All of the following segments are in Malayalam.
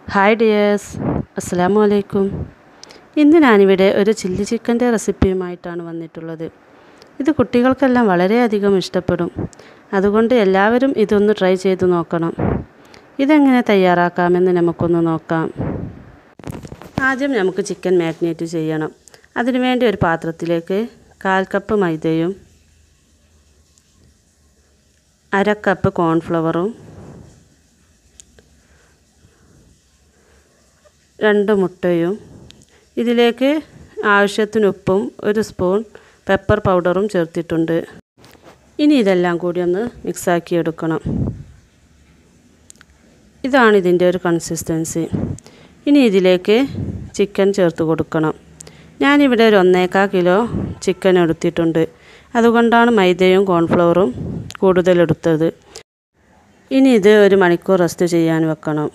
ഹായ് ഡിയേഴ്സ് അസ്സാമു അലൈക്കും ഇന്ന് ഞാനിവിടെ ഒരു ചില്ലി ചിക്കൻ്റെ റെസിപ്പിയുമായിട്ടാണ് വന്നിട്ടുള്ളത് ഇത് കുട്ടികൾക്കെല്ലാം വളരെയധികം ഇഷ്ടപ്പെടും അതുകൊണ്ട് എല്ലാവരും ഇതൊന്ന് ട്രൈ ചെയ്ത് നോക്കണം ഇതെങ്ങനെ തയ്യാറാക്കാമെന്ന് നമുക്കൊന്ന് നോക്കാം ആദ്യം നമുക്ക് ചിക്കൻ മാഗ്നേറ്റ് ചെയ്യണം അതിനുവേണ്ടി ഒരു പാത്രത്തിലേക്ക് കാൽ കപ്പ് മൈദയും അര കപ്പ് കോൺഫ്ലവറും രണ്ട് മുട്ടയും ഇതിലേക്ക് ആവശ്യത്തിന് ഉപ്പും ഒരു സ്പൂൺ പെപ്പർ പൗഡറും ചേർത്തിട്ടുണ്ട് ഇനി ഇതെല്ലാം കൂടി ഒന്ന് മിക്സാക്കി എടുക്കണം ഇതാണ് ഇതിൻ്റെ ഒരു കൺസിസ്റ്റൻസി ഇനി ഇതിലേക്ക് ചിക്കൻ ചേർത്ത് കൊടുക്കണം ഞാനിവിടെ ഒരു ഒന്നേക്കാ കിലോ ചിക്കൻ എടുത്തിട്ടുണ്ട് അതുകൊണ്ടാണ് മൈദയും കോൺഫ്ലവറും കൂടുതൽ എടുത്തത് ഇനി ഇത് ഒരു മണിക്കൂർ റെസ്റ്റ് ചെയ്യാൻ വെക്കണം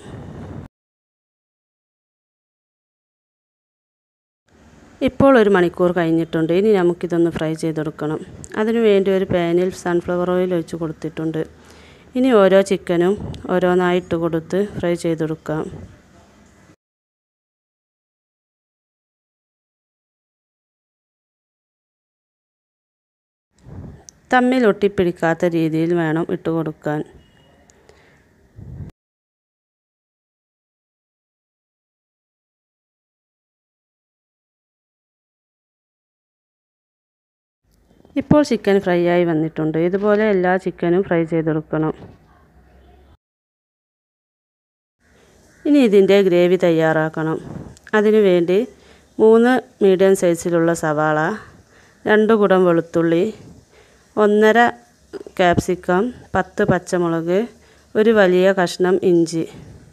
ഇപ്പോൾ ഒരു മണിക്കൂർ കഴിഞ്ഞിട്ടുണ്ട് ഇനി നമുക്കിതൊന്ന് ഫ്രൈ ചെയ്തെടുക്കണം അതിനു വേണ്ടി ഒരു പാനിൽ സൺഫ്ലവർ ഓയിൽ ഒഴിച്ച് കൊടുത്തിട്ടുണ്ട് ഇനി ഓരോ ചിക്കനും ഓരോന്നായിട്ട് കൊടുത്ത് ഫ്രൈ ചെയ്തെടുക്കാം തമ്മിൽ ഒട്ടിപ്പിടിക്കാത്ത രീതിയിൽ വേണം ഇട്ട് കൊടുക്കാൻ ഇപ്പോൾ ചിക്കൻ ഫ്രൈ ആയി വന്നിട്ടുണ്ട് ഇതുപോലെ എല്ലാ ചിക്കനും ഫ്രൈ ചെയ്തെടുക്കണം ഇനി ഇതിൻ്റെ ഗ്രേവി തയ്യാറാക്കണം അതിനു വേണ്ടി മൂന്ന് മീഡിയം സൈസിലുള്ള സവാള രണ്ട് കുടം വെളുത്തുള്ളി ഒന്നര ക്യാപ്സിക്കം പത്ത് പച്ചമുളക് ഒരു വലിയ കഷ്ണം ഇഞ്ചി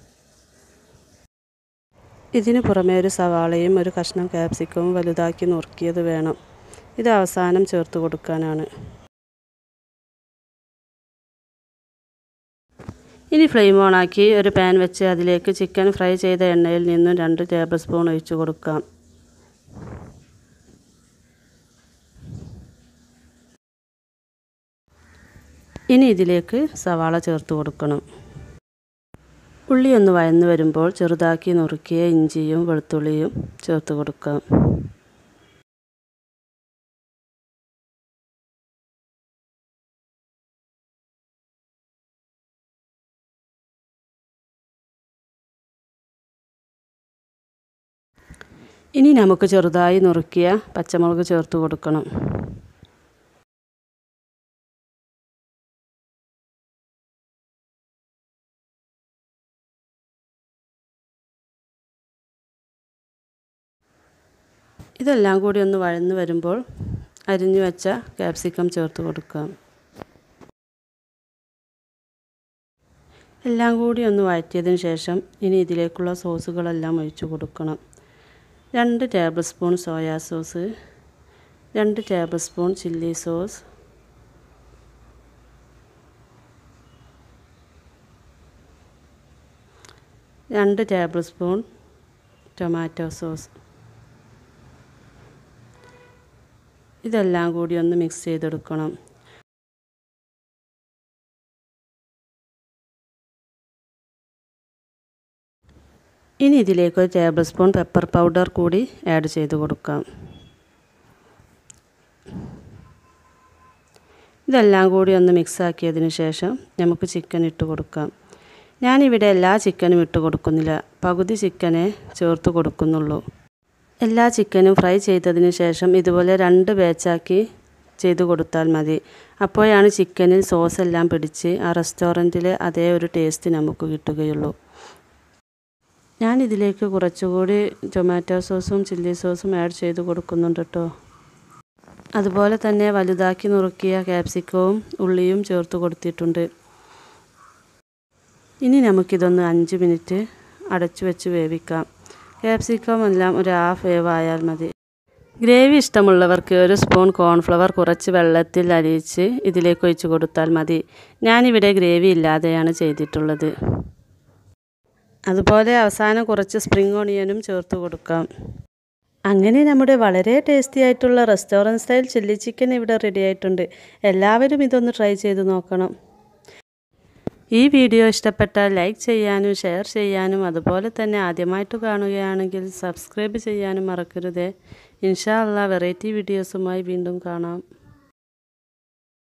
ഇതിന് പുറമേ ഒരു സവാളയും ഒരു കഷ്ണം ക്യാപ്സിക്കവും വലുതാക്കി നുറുക്കിയത് വേണം ഇത് അവസാനം ചേർത്ത് കൊടുക്കാനാണ് ഇനി ഫ്ലെയിം ഓണാക്കി ഒരു പാൻ വെച്ച് അതിലേക്ക് ചിക്കൻ ഫ്രൈ ചെയ്ത എണ്ണയിൽ നിന്നും രണ്ട് ടേബിൾ സ്പൂൺ ഒഴിച്ചു കൊടുക്കാം ഇനി ഇതിലേക്ക് സവാള ചേർത്ത് കൊടുക്കണം ഉള്ളി ഒന്ന് വഴന്നു വരുമ്പോൾ ചെറുതാക്കി നുറുക്കിയ ഇഞ്ചിയും വെളുത്തുള്ളിയും ചേർത്ത് കൊടുക്കാം ഇനി നമുക്ക് ചെറുതായി നുറുക്കിയ പച്ചമുളക് ചേർത്ത് കൊടുക്കണം ഇതെല്ലാം കൂടി ഒന്ന് വഴന്ന് വരുമ്പോൾ അരിഞ്ഞു വെച്ച ക്യാപ്സിക്കം ചേർത്ത് കൊടുക്കാം എല്ലാം കൂടി ഒന്ന് വഴറ്റിയതിന് ശേഷം ഇനി ഇതിലേക്കുള്ള സോസുകളെല്ലാം ഒഴിച്ചു കൊടുക്കണം രണ്ട് ടേബിൾ സ്പൂൺ സോയാ സോസ് രണ്ട് ടേബിൾ സ്പൂൺ ചില്ലി സോസ് രണ്ട് ടേബിൾ സ്പൂൺ ടൊമാറ്റോ സോസ് ഇതെല്ലാം കൂടി ഒന്ന് മിക്സ് ചെയ്തെടുക്കണം ഇനി ഇതിലേക്ക് ഒരു ടേബിൾ സ്പൂൺ പെപ്പർ പൗഡർ കൂടി ആഡ് ചെയ്ത് കൊടുക്കാം ഇതെല്ലാം കൂടി ഒന്ന് മിക്സ് ആക്കിയതിന് ശേഷം നമുക്ക് ചിക്കൻ ഇട്ട് കൊടുക്കാം ഞാനിവിടെ എല്ലാ ചിക്കനും ഇട്ട് കൊടുക്കുന്നില്ല പകുതി ചിക്കനെ ചേർത്ത് കൊടുക്കുന്നുള്ളൂ എല്ലാ ചിക്കനും ഫ്രൈ ചെയ്തതിന് ശേഷം ഇതുപോലെ രണ്ട് ബാച്ചാക്കി ചെയ്ത് കൊടുത്താൽ മതി അപ്പോഴാണ് ചിക്കനിൽ സോസ് എല്ലാം പിടിച്ച് ആ റെസ്റ്റോറൻറ്റിലെ അതേ ഒരു ടേസ്റ്റ് നമുക്ക് കിട്ടുകയുള്ളൂ ഞാൻ ഇതിലേക്ക് കുറച്ചുകൂടി ടൊമാറ്റോ സോസും ചില്ലി സോസും ആഡ് ചെയ്ത് കൊടുക്കുന്നുണ്ട് കേട്ടോ അതുപോലെ തന്നെ വലുതാക്കി നുറുക്കിയ ക്യാപ്സിക്കവും ഉള്ളിയും ചേർത്ത് കൊടുത്തിട്ടുണ്ട് ഇനി നമുക്കിതൊന്ന് അഞ്ച് മിനിറ്റ് അടച്ചു വെച്ച് വേവിക്കാം ക്യാപ്സിക്കം എല്ലാം ഒരു ഹാഫ് വേവ് ആയാൽ മതി ഗ്രേവി ഇഷ്ടമുള്ളവർക്ക് ഒരു സ്പൂൺ കോൺഫ്ലവർ കുറച്ച് വെള്ളത്തിൽ അലിയിച്ച് ഇതിലേക്ക് ഒഴിച്ച് കൊടുത്താൽ മതി ഞാനിവിടെ ഗ്രേവി ഇല്ലാതെയാണ് ചെയ്തിട്ടുള്ളത് അതുപോലെ അവസാനം കുറച്ച് സ്പ്രിംഗ് ഓണിയനും ചേർത്ത് കൊടുക്കാം അങ്ങനെ നമ്മുടെ വളരെ ടേസ്റ്റി ആയിട്ടുള്ള റെസ്റ്റോറൻറ്റ് സ്റ്റൈൽ ചില്ലി ചിക്കൻ ഇവിടെ റെഡി ആയിട്ടുണ്ട് എല്ലാവരും ഇതൊന്ന് ട്രൈ ചെയ്ത് നോക്കണം ഈ വീഡിയോ ഇഷ്ടപ്പെട്ടാൽ ലൈക്ക് ചെയ്യാനും ഷെയർ ചെയ്യാനും അതുപോലെ തന്നെ ആദ്യമായിട്ട് കാണുകയാണെങ്കിൽ സബ്സ്ക്രൈബ് ചെയ്യാനും മറക്കരുതേ ഇൻഷാ അള്ളാ വെറൈറ്റി വീഡിയോസുമായി വീണ്ടും കാണാം